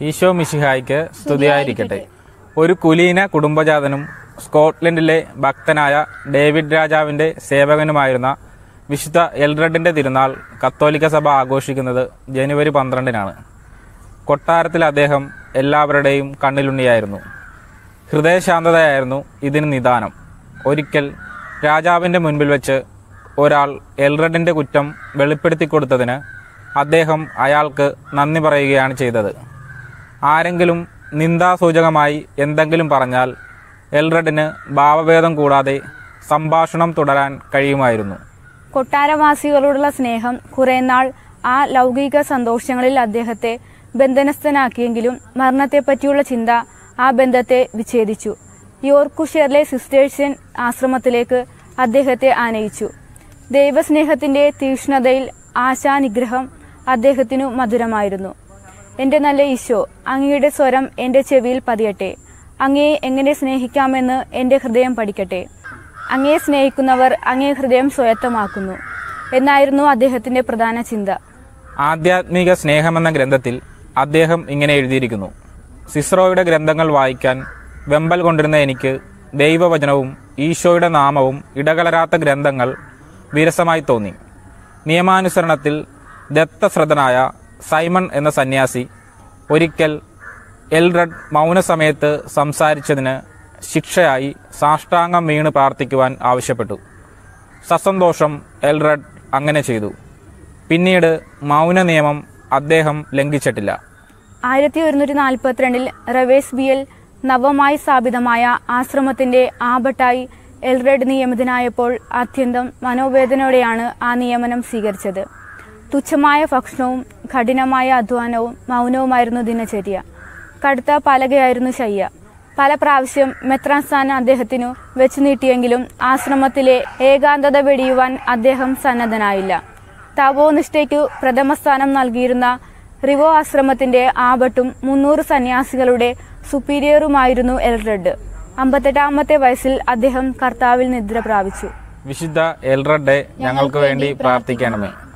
ഈശോ മിശിഹായ്ക്ക് സ്തുതിയായിരിക്കട്ടെ ഒരു കുലീന കുടുംബജാതനും സ്കോട്ട്ലൻഡിലെ ഭക്തനായ ഡേവിഡ് രാജാവിന്റെ സേവകനുമായിരുന്ന വിശുദ്ധ എൽറഡിന്റെ തിരുനാൾ കത്തോലിക്ക സഭ ആഘോഷിക്കുന്നത് ജനുവരി പന്ത്രണ്ടിനാണ് കൊട്ടാരത്തിൽ അദ്ദേഹം എല്ലാവരുടെയും കണ്ണിലുണ്ണിയായിരുന്നു ഹൃദയശാന്തതയായിരുന്നു ഇതിന് നിദാനം ഒരിക്കൽ രാജാവിൻ്റെ മുൻപിൽ വെച്ച് ഒരാൾ എൽറഡിൻ്റെ കുറ്റം വെളിപ്പെടുത്തി കൊടുത്തതിന് അദ്ദേഹം അയാൾക്ക് നന്ദി പറയുകയാണ് ചെയ്തത് ആരെങ്കിലും നിന്ദാസൂചകമായി എന്തെങ്കിലും പറഞ്ഞാൽ എൽറഡിന് ഭാവഭേദം കൂടാതെ സംഭാഷണം തുടരാൻ കഴിയുമായിരുന്നു കൊട്ടാരവാസികളോടുള്ള സ്നേഹം കുറെ നാൾ ആ ലൗകിക സന്തോഷങ്ങളിൽ അദ്ദേഹത്തെ ബന്ധനസ്ഥനാക്കിയെങ്കിലും മരണത്തെപ്പറ്റിയുള്ള ചിന്ത ആ ബന്ധത്തെ വിച്ഛേദിച്ചു യോർക്കുഷെയറിലെ സിസ്റ്റേഴ്സ്യൻ ആശ്രമത്തിലേക്ക് അദ്ദേഹത്തെ ആനയിച്ചു ദൈവസ്നേഹത്തിന്റെ തീക്ഷ്ണതയിൽ ആശാനിഗ്രഹം അദ്ദേഹത്തിനു മധുരമായിരുന്നു എൻ്റെ നല്ല ഈശോ അങ്ങയുടെ സ്വരം എൻ്റെ ചെവിയിൽ പതിയട്ടെ അങ്ങയെ എങ്ങനെ സ്നേഹിക്കാമെന്ന് എൻ്റെ ഹൃദയം പഠിക്കട്ടെ അങ്ങയെ സ്നേഹിക്കുന്നവർ അങ്ങേ ഹൃദയം സ്വായത്തമാക്കുന്നു എന്നായിരുന്നു അദ്ദേഹത്തിന്റെ പ്രധാന ചിന്ത ആധ്യാത്മിക സ്നേഹമെന്ന ഗ്രന്ഥത്തിൽ അദ്ദേഹം ഇങ്ങനെ എഴുതിയിരിക്കുന്നു സിസ്രോയുടെ ഗ്രന്ഥങ്ങൾ വായിക്കാൻ വെമ്പൽ കൊണ്ടിരുന്ന എനിക്ക് ദൈവവചനവും ഈശോയുടെ നാമവും ഇടകലരാത്ത ഗ്രന്ഥങ്ങൾ വിരസമായി തോന്നി നിയമാനുസരണത്തിൽ ദത്തശ്രദ്ധനായ സൈമൺ എന്ന സന്യാസി ഒരിക്കൽ എൽറഡ് മൗനസമയത്ത് സംസാരിച്ചതിന് ശിക്ഷയായി സാഷ്ടാംഗം വീണ് പ്രാർത്ഥിക്കുവാൻ ആവശ്യപ്പെട്ടു സസന്തോഷം എൽറഡ് അങ്ങനെ ചെയ്തു പിന്നീട് മൗന നിയമം അദ്ദേഹം ലംഘിച്ചിട്ടില്ല ആയിരത്തി ഒരുന്നൂറ്റി നാൽപ്പത്തിരണ്ടിൽ റവേസ് ബിയൽ നവമായി സ്ഥാപിതമായ ആശ്രമത്തിന്റെ ആബട്ടായി എൽറെഡ് നിയമിതനായപ്പോൾ അത്യന്തം മനോവേദനയോടെയാണ് ആ നിയമനം സ്വീകരിച്ചത് തുച്ഛമായ ഭക്ഷണവും കഠിനമായ അധ്വാനവും മൗനവുമായിരുന്നു ദിനചര്യ കടുത്ത പലകയായിരുന്നു ശയ്യ പല പ്രാവശ്യം മെത്രാൻ സ്ഥാനം അദ്ദേഹത്തിനു വെച്ചു നീട്ടിയെങ്കിലും ആശ്രമത്തിലെ ഏകാന്തത വെടിയുവാൻ അദ്ദേഹം സന്നദ്ധനായില്ല തപോനിഷ്ഠയ്ക്കു പ്രഥമ സ്ഥാനം നൽകിയിരുന്ന റിവോ ആശ്രമത്തിന്റെ ആബട്ടും മുന്നൂറ് സന്യാസികളുടെ സുപ്പീരിയറുമായിരുന്നു എൽറെഡ് അമ്പത്തെട്ടാമത്തെ വയസ്സിൽ അദ്ദേഹം കർത്താവിൽ നിദ്ര പ്രാപിച്ചു വിശുദ്ധ എൽറഡെ ഞങ്ങൾക്ക് വേണ്ടി പ്രാർത്ഥിക്കണമേ